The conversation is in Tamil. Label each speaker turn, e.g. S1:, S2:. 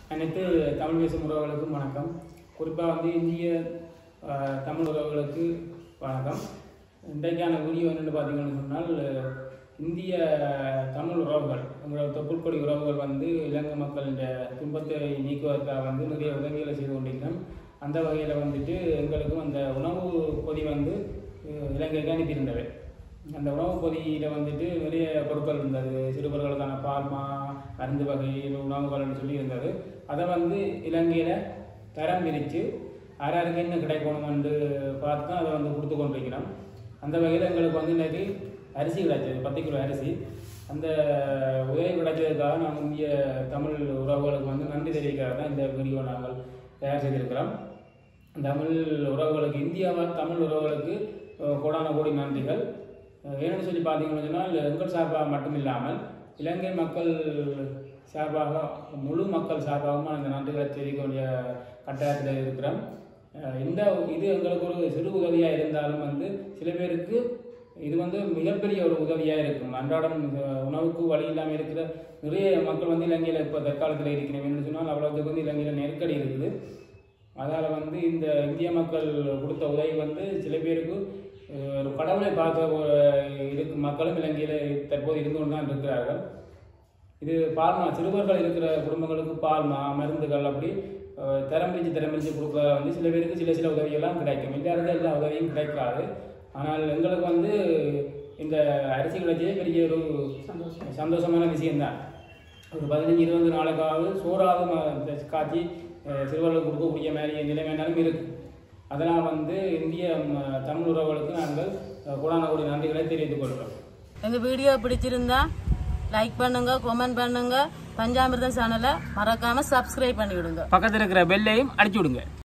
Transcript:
S1: அனைத்து தமிழ் பேசும் உறவுகளுக்கும் வணக்கம் குறிப்பாக வந்து இந்திய அஹ், தமிழ் உறவுகளுக்கு வணக்கம் இன்றைக்கான வீடியோ என்னென்னு பார்த்தீங்கன்னு சொன்னால் இந்திய தமிழ் உறவுகள் எங்களோட தொப்புள்கொடி உறவுகள் வந்து இலங்கை மக்களின் துன்பத்தை நீக்குவதற்காக வந்து நிறைய உதவிகளை செய்து கொண்டிருக்கிறோம் அந்த வகையில் வந்துட்டு எங்களுக்கும் அந்த உணவு பொதி வந்து அஹ், இலங்கைக்கு அனுப்பியிருந்தது அந்த உணவு பொதியில் வந்துட்டு நிறைய பொருட்கள் இருந்தது சிறுவர்களுக்கான பால்மா மருந்து வகை உணவுகள்னு சொல்லி இருந்தது அதை வந்து இலங்கையில் தரம் பிரித்து யாராருக்கு என்ன கிடைக்கணும்னு பார்த்து தான் அதை வந்து கொடுத்து கொண்டிருக்கிறோம் அந்த வகையில் எங்களுக்கு வந்து இன்னைக்கு அரிசி கிடைச்சது பத்து கிலோ அரிசி அந்த உதவி கிடைச்சதுக்காக நாங்கள் இந்திய தமிழ் உறவுகளுக்கு வந்து நன்றி தெரிவிக்கிறது தான் இந்த வீடியோ நாங்கள் தயார் செய்திருக்கிறோம் தமிழ் உறவுகளுக்கு இந்தியாவில் தமிழ் உறவுகளுக்கு அஹ், கோடான கோடி நன்றிகள் அஹ், ஏன்னு சொல்லி பார்த்தீங்கன்னு சொன்னால் எங்கள் சார்பாக மட்டும் இல்லாமல் இலங்கை மக்கள் சார்பாக முழு மக்கள் சார்பாகவும் அந்த நன்றிகளை தெரிவிக்க வேண்டிய கட்டாயத்தில் இருக்கிறோம் அஹ், இந்த இது எங்களுக்கு ஒரு சிறு உதவியாக இருந்தாலும் வந்து சில பேருக்கு இது வந்து மிகப்பெரிய ஒரு உதவியாக இருக்கும் அன்றாடம் அஹ், உணவுக்கு வழி இல்லாமல் இருக்கிற நிறைய மக்கள் வந்து இலங்கையில் இப்போ தற்காலத்தில் இருக்கிறோம் என்று சொன்னால் அவ்வளோத்துக்கு வந்து இலங்கையில் நெருக்கடி இருக்குது அதால் வந்து இந்த இந்திய மக்கள் கொடுத்த உதவி வந்து சில பேருக்கு அஹ், ஒரு கடவுளை பார்த்த ஒரு இருக்கு மக்களும் இலங்கையில் தற்போது இருந்து கொண்டு தான் இருக்கிறார்கள் இது பால்மா சிறுவர்கள் இருக்கிற குடும்பங்களுக்கு பால்மா மருந்துகள் அப்படி அஹ், தரம் பிரித்து தரம் பிரித்து கொடுக்க வந்து சில பேருக்கு சில சில உதவியெல்லாம் கிடைக்கும் எல்லாருக்கும் எல்லா உதவியும் கிடைக்காது ஆனால் எங்களுக்கு வந்து இந்த அரிசி கிடைச்சதே பெரிய ஒரு சந்தோஷமான விஷயம்தான் ஒரு பதினஞ்சு இருபது நாளுக்காவது சோறாவது ம- காய்ச்சி அஹ், சிறுவர்களுக்கு கொடுக்கக்கூடிய மாதிரி நிலைமைனாலும் இருக்கு அதனால் வந்து இந்திய ம- தமிழ் உறவுகளுக்கு நாங்கள் அஹ், கோடான கோடி நன்றிகளை தெரிவித்துக் கொள்கிறோம்
S2: எங்க வீடியோ பிடிச்சிருந்தா லைக் பண்ணுங்க கமெண்ட் பண்ணுங்க பஞ்சாமிர்தம் சேனலை மறக்காம சப்ஸ்கிரைப் பண்ணி விடுங்க
S1: பக்கத்தில் இருக்கிற பெல்லையும் அடிச்சு விடுங்க